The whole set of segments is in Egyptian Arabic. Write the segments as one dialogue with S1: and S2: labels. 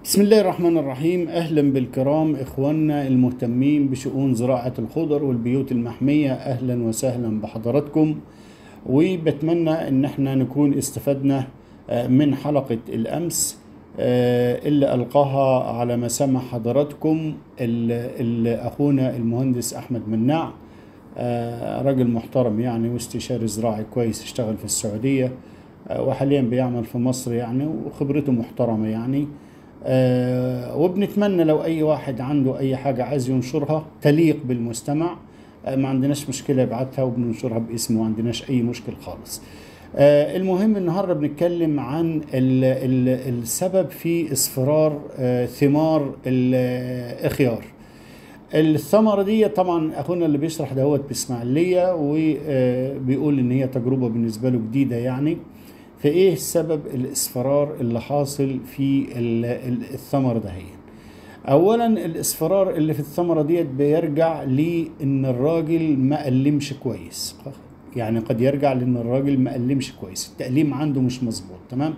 S1: بسم الله الرحمن الرحيم اهلا بالكرام اخواننا المهتمين بشؤون زراعه الخضر والبيوت المحميه اهلا وسهلا بحضراتكم وبتمنى ان احنا نكون استفدنا آه، من حلقه الامس آه، اللي القاها على مسامع حضراتكم ال- ال- اخونا المهندس احمد مناع آه، راجل محترم يعني واستشاري زراعي كويس اشتغل في السعوديه آه، وحاليا بيعمل في مصر يعني وخبرته محترمه يعني آه، وبنتمنى لو اي واحد عنده اي حاجه عايز ينشرها تليق بالمستمع آه، ما عندناش مشكله يبعتها وبننشرها باسمه ما عندناش اي مشكل خالص آه، المهم النهارده بنتكلم عن ال ال السبب في اصفرار آه، ثمار الخيار الثمرة دي طبعا اخونا اللي بيشرح دهوت باسماعيلية وبيقول ان هي تجربة بالنسبة له جديدة يعني فايه سبب الاصفرار اللي حاصل في ال- ال- الثمرة دهي اولا الاصفرار اللي في الثمرة ديت بيرجع لان الراجل ما قلمش كويس يعني قد يرجع لان الراجل ما قلمش كويس التقليم عنده مش مظبوط تمام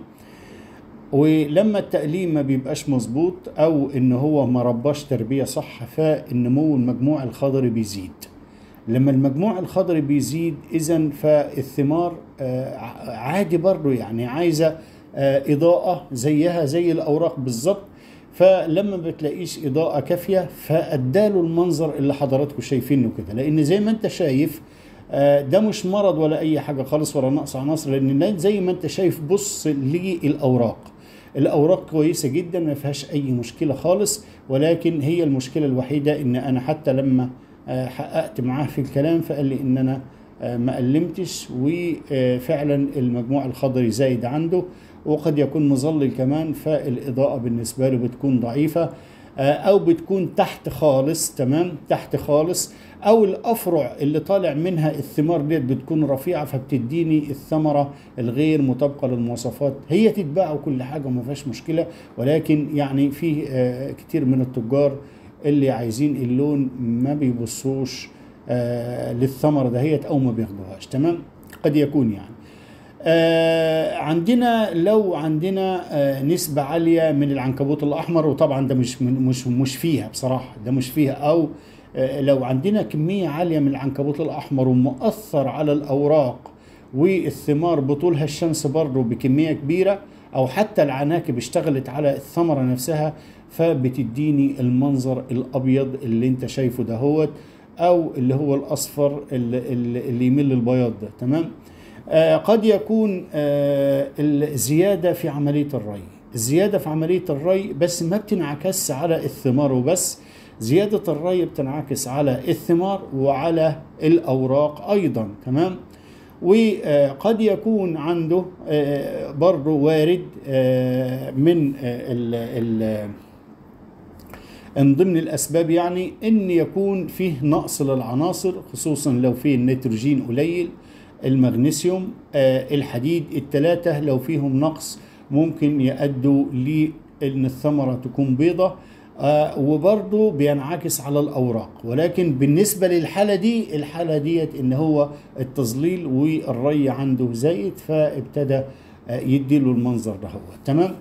S1: ولما التقليم ما بيبقاش مظبوط او ان هو ما رباش تربيه صح فالنمو المجموع الخضري بيزيد لما المجموع الخضري بيزيد اذا فالثمار آه، عادي برضه يعني عايزه آه، اضاءه زيها زي الاوراق بالظبط فلما بتلاقيش اضاءه كافيه فاداله المنظر اللي حضراتكم شايفينه كده لان زي ما انت شايف آه، ده مش مرض ولا اي حاجه خالص ولا نقص عناصر لان ده زي ما انت شايف بص للاوراق الاوراق كويسه جدا ما فيهاش اي مشكله خالص ولكن هي المشكله الوحيده ان انا حتى لما آه، حققت معاه في الكلام فقال لي ان انا آه، ما قلمتش وفعلا المجموع الخضري زايد عنده وقد يكون مظلل كمان فالاضاءه بالنسبه له بتكون ضعيفه آه، او بتكون تحت خالص تمام تحت خالص او الافرع اللي طالع منها الثمار ديت بتكون رفيعه فبتديني الثمره الغير مطابقه للمواصفات هي تتباع وكل حاجه وما فيهاش مشكله ولكن يعني في آه، كتير من التجار اللي عايزين اللون ما بيبصوش آه، للثمره دهيت او ما بياخدوهاش تمام قد يكون يعني آه عندنا لو عندنا آه نسبة عالية من العنكبوت الأحمر وطبعا ده مش من مش مش فيها بصراحة ده مش فيها أو آه لو عندنا كمية عالية من العنكبوت الأحمر ومؤثر على الأوراق والثمار بطولها الشمس برضه بكمية كبيرة أو حتى العناكب اشتغلت على الثمرة نفسها فبتديني المنظر الأبيض اللي أنت شايفه دهوت أو اللي هو الأصفر اللي, اللي اللي يميل للبياض ده تمام آه، قد يكون آه، الزيادة في عملية الري الزيادة في عملية الري بس ما بتنعكس على الثمار وبس زيادة الري بتنعكس على الثمار وعلى الأوراق أيضا تمام وقد يكون عنده آه، برضه وارد آه، من آه، ال ال من ضمن الاسباب يعني ان يكون فيه نقص للعناصر خصوصا لو فيه النيتروجين قليل المغنيسيوم آه، الحديد الثلاثه لو فيهم نقص ممكن يؤدوا لان الثمره تكون بيضه آه، وبرضه بينعكس على الاوراق ولكن بالنسبه للحاله دي الحاله ديت ان هو التظليل والري عنده زايد فابتدى آه، يديله المنظر ده هو تمام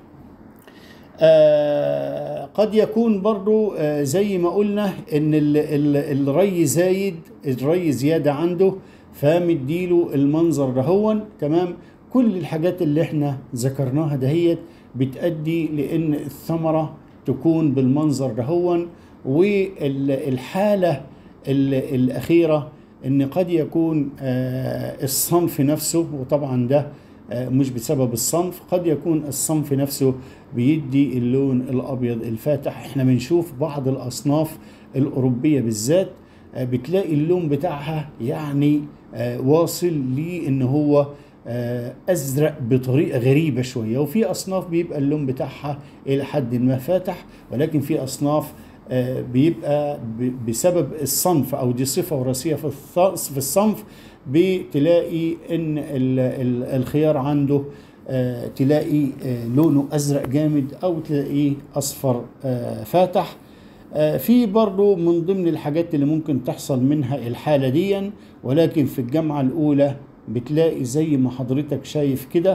S1: آه قد يكون برضو آه زي ما قلنا ان ال ال الري زايد الري زيادة عنده فمديله المنظر دهون تمام كل الحاجات اللي احنا ذكرناها دهيت بتأدي لان الثمرة تكون بالمنظر دهون والحالة ال- الأخيرة ان قد يكون آه الصنف نفسه وطبعا ده آه، مش بسبب الصنف قد يكون الصنف نفسه بيدي اللون الابيض الفاتح احنا بنشوف بعض الاصناف الاوروبيه بالذات آه، بتلاقي اللون بتاعها يعني آه، واصل لان هو آه، ازرق بطريقه غريبه شويه وفي اصناف بيبقى اللون بتاعها الى حد ما فاتح ولكن في اصناف آه، بيبقى ب- بسبب الصنف او دي صفه وراثيه في الث- في الصنف بتلاقي ان ال- ال- الخيار عنده آه، تلاقي آه، لونه ازرق جامد او تلاقيه اصفر آه، فاتح آه، في برضو من ضمن الحاجات اللي ممكن تحصل منها الحالة دي ولكن في الجامعة الأولى بتلاقي زي ما حضرتك شايف كده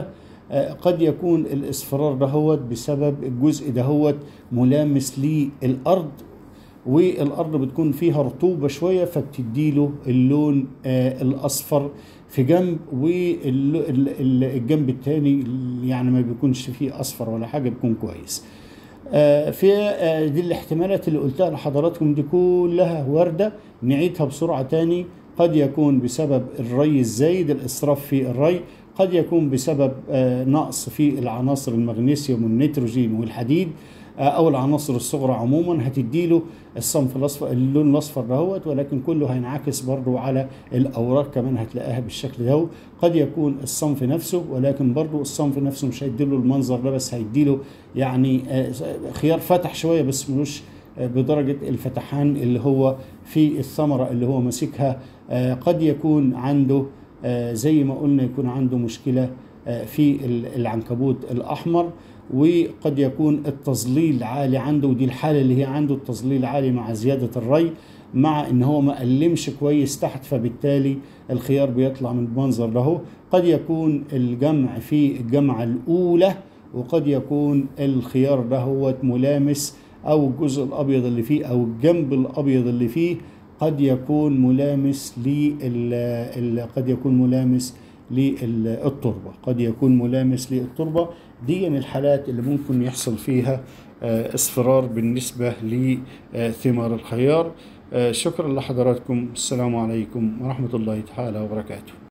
S1: آه، قد يكون الاصفرار دهوت بسبب الجزء دهوت ملامس للارض والارض بتكون فيها رطوبه شويه فبتديله اللون آه، الاصفر في جنب والجنب التاني يعني ما بيكونش فيه اصفر ولا حاجه بيكون كويس آه، في آه، دي الاحتمالات اللي قلتها لحضراتكم دي كلها واردة نعيدها بسرعة تاني قد يكون بسبب الري الزايد الإسراف في الري قد يكون بسبب آه، نقص في العناصر المغنيسيوم والنيتروجين والحديد آه، او العناصر الصغرى عموما هتديله الصنف الاصفر اللون الاصفر دهوت ولكن كله هينعكس برضو على الاوراق كمان هتلاقيها بالشكل ده قد يكون الصنف نفسه ولكن برضو الصنف نفسه مش هيديله المنظر ده بس هيديله يعني آه، خيار فتح شويه بس ملوش آه، بدرجه الفتحان اللي هو في الثمره اللي هو ماسكها آه، قد يكون عنده آه، زي ما قلنا يكون عنده مشكله آه، في ال- العنكبوت الاحمر وقد يكون التظليل عالي عنده ودي الحاله اللي هي عنده التظليل عالي مع زياده الري مع ان هو ما قلمش كويس تحت فبالتالي الخيار بيطلع من المنظر ده قد يكون الجمع في الجمعه الاولى وقد يكون الخيار ده هو ملامس او الجزء الابيض اللي فيه او الجنب الابيض اللي فيه قد يكون ملامس لل قد يكون ملامس للتربه قد يكون ملامس للتربه دي الحالات اللي ممكن يحصل فيها آه، اصفرار بالنسبه لثمار الخيار آه، شكرا لحضراتكم السلام عليكم ورحمه الله تعالى وبركاته